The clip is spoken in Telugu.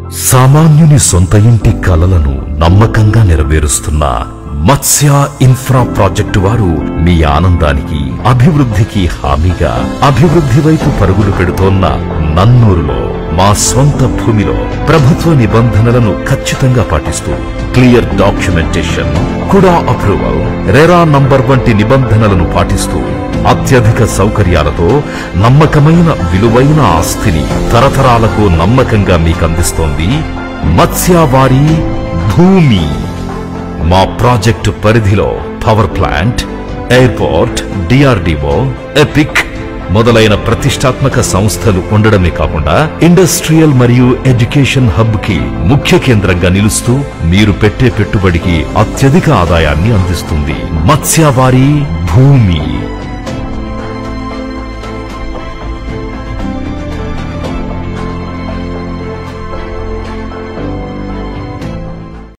సామాన్యుని సొంత ఇంటి కలలను నమ్మకంగా నెరవేరుస్తున్న మత్స్య ఇన్ఫ్రా ప్రాజెక్టు వారు మీ ఆనందానికి అభివృద్ధికి హామీగా అభివృద్ధి వైపు పరుగులు పెడుతోన్న నన్నూరులో మా స్వంత భూమిలో ప్రభుత్వ నిబంధనలను ఖచ్చితంగా పాటిస్తూ క్లియర్ డాక్యుమెంటేషన్ కుడా అప్రూవల్ రెరా నంబర్ వంటి నిబంధనలను పాటిస్తూ అత్యధిక సౌకర్యాలతో నమ్మకమైన విలువైన ఆస్తిని తరతరాలకు నమ్మకంగా మీకు అందిస్తోంది మత్స్యవారి భూమి మా ప్రాజెక్టు పరిధిలో పవర్ ప్లాంట్ ఎయిర్పోర్ట్ డిఆర్డిఓ ఎపిక్ మొదలైన ప్రతిష్టాత్మక సంస్థలు ఉండడమే కాకుండా ఇండస్ట్రియల్ మరియు ఎడ్యుకేషన్ హబ్ కి ముఖ్య కేంద్రంగా నిలుస్తూ మీరు పెట్టే పెట్టుబడికి అత్యధిక ఆదాయాన్ని అందిస్తుంది మత్స్యవారి భూమి